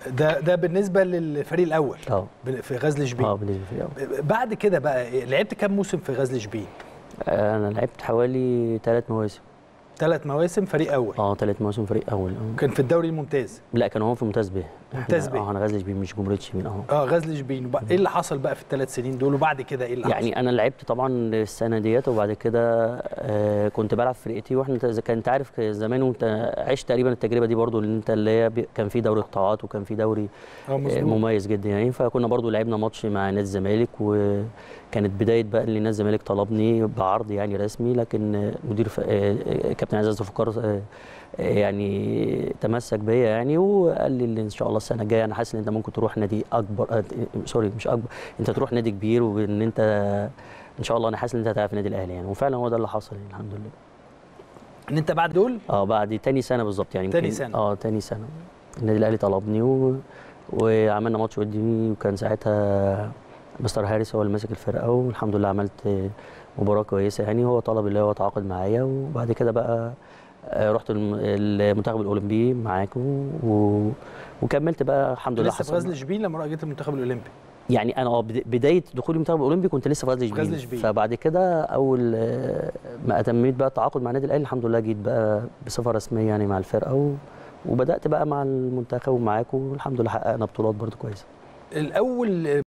ده ده بالنسبه للفريق الاول اه بن- في غزل شبين اه بالنسبه لي آه. بعد كده بقى لعبت كام موسم في غزل شبين انا لعبت حوالي ثلاث مواسم ثلاث مواسم فريق اول اه ثلاث مواسم فريق اول آه. كان في الدوري الممتاز لا كانوا هم في ممتاز به ممتاز إحنا- به. اه انا غزل شبين مش جمهوريه شبين اهو اه غزل شبين وبقى ايه اللي حصل بقى في الثلاث سنين دول وبعد كده ايه اللي يعني حصل انا لعبت طبعا السنه ديت وبعد كده آه كنت بلعب في فرقتي واحنا اذا كنت عارف زمان وانت عشت تقريبا التجربه دي برضو اللي انت اللي هي بي- كان في دوري قطاعات وكان في دوري اه آه، مظبوط مميز جدا يعني فكنا برضو لعبنا ماتش مع نادي الزمالك وكانت بدايه بقى اللي نادي الزمالك طلبني بعرض يعني رسمي لكن آه، مدير ف... آه، آه، كابتن عزيز فكر آه، آه، يعني تمسك بيا يعني وقال لي اللي ان شاء الله السنه الجايه انا حاسس ان انت ممكن تروح نادي اكبر آه، سوري مش اكبر انت تروح نادي كبير وان انت ان شاء الله انا حاسس ان انت هتلعب في النادي الاهلي يعني وفعلا هو ده اللي حصل يعني الحمد لله ان انت بعد دول اه بعد تاني سنه بالظبط يعني تاني يمكن- سنة. اه تاني سنه النادي الاهلي طلبني و... وعملنا ماتش ودي وكان ساعتها مستر هاريس هو اللي ماسك الفرقه والحمد لله عملت مباراه كويسه يعني هو طلب اللي هو تعاقد معايا وبعد كده بقى آه، رحت الم- المنتخب الاولمبي معاكم و... وكملت بقى الحمد لله لسه في حصل غزل شبين لما جيت المنتخب الاولمبي يعني انا اه بد- بدايه دخولي المنتخب الاولمبي كنت لسه في غزل في غزل شبين شبين. فبعد كده اول آه، ما اتميت بقى التعاقد مع النادي الاهلي الحمد لله جيت بقى بصفه رسميه يعني مع الفرقه و... وبدات بقى مع المنتخب ومعاكم والحمد لله حققنا بطولات برضو كويسه الاول